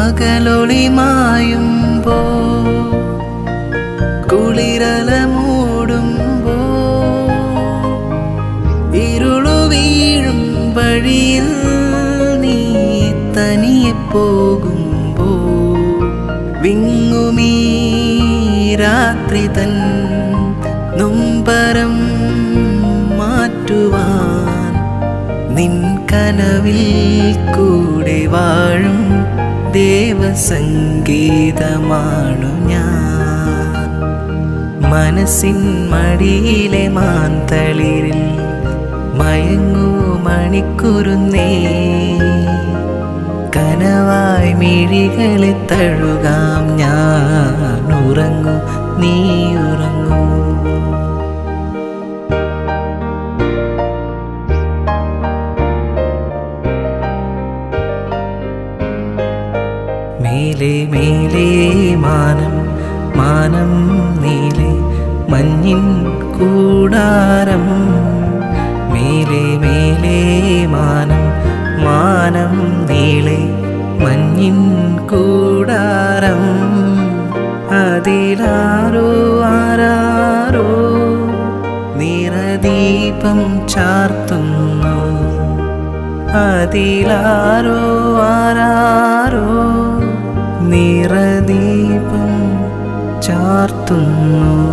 പകലൊളി മായുമ്പോ കുളിരല മൂടുമ്പോ ഇരുളു വീഴും വഴിയിൽ നീ തനിയെ പോകുമ്പോ വിങ്ങുമീ രാത്രി തൻ നൊമ്പരം മാറ്റുവാൻ നിൻ കനവിൽ കൂടെ വാഴും ദേവസംഗീതമാണു ഞാൻ മനസ്സിൻ മടിയിലെ മാന്തളിരിൽ മയങ്ങൂ മണിക്കുരുന്നേ കനവായി മിഴികളെ തഴുകാം ഞാൻ ഉറങ്ങൂ നീ ഉറങ്ങൂ മേലെ മേലെ മാനം മാനം നീലെ മഞ്ഞിൻ കൂടാരം മേലെ മേലെ മാനം മാനം നീളെ മഞ്ഞിൻ കൂടാരം അതിലാരോ ആരാരോ നിറദീപം ചാർത്തുന്നു അതിലാരോ ആരാരോ നിറദീപം ചാർത്തുന്നു